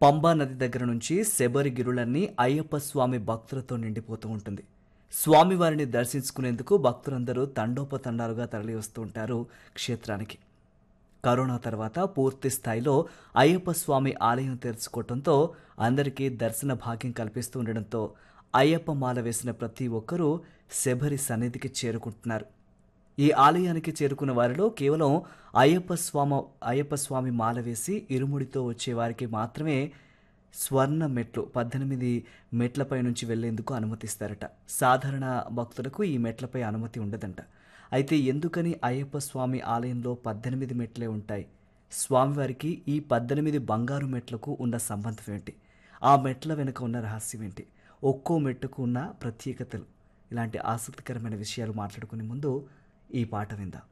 పంబా నది దగ్గర నుంచి శబరి గిరులన్నీ అయ్యప్ప స్వామి భక్తులతో నిండిపోతూ ఉంటుంది స్వామివారిని దర్శించుకునేందుకు భక్తులందరూ తండోపతండాలుగా తరలి వస్తూ ఉంటారు క్షేత్రానికి కరోనా తర్వాత పూర్తి స్థాయిలో అయ్యప్ప స్వామి ఆలయం తెరుచుకోవడంతో అందరికీ దర్శన భాగ్యం కల్పిస్తూ ఉండడంతో అయ్యప్ప మాల వేసిన ప్రతి ఒక్కరూ శబరి సన్నిధికి చేరుకుంటున్నారు ఈ ఆలయానికి చేరుకున్న వారిలో కేవలం అయ్యప్ప స్వామి అయ్యప్ప స్వామి మాల వేసి ఇరుముడితో వచ్చే వారికి మాత్రమే స్వర్ణ మెట్లు పద్దెనిమిది మెట్లపై నుంచి వెళ్లేందుకు అనుమతిస్తారట సాధారణ భక్తులకు ఈ మెట్లపై అనుమతి ఉండదంట అయితే ఎందుకని అయ్యప్ప స్వామి ఆలయంలో పద్దెనిమిది మెట్లే ఉంటాయి స్వామివారికి ఈ పద్దెనిమిది బంగారు మెట్లకు ఉన్న సంబంధం ఏంటి ఆ మెట్ల వెనుక ఉన్న రహస్యం ఏంటి ఒక్కో మెట్టుకు ఉన్న ప్రత్యేకతలు ఇలాంటి ఆసక్తికరమైన విషయాలు మాట్లాడుకునే ముందు ఈ పాట విందాం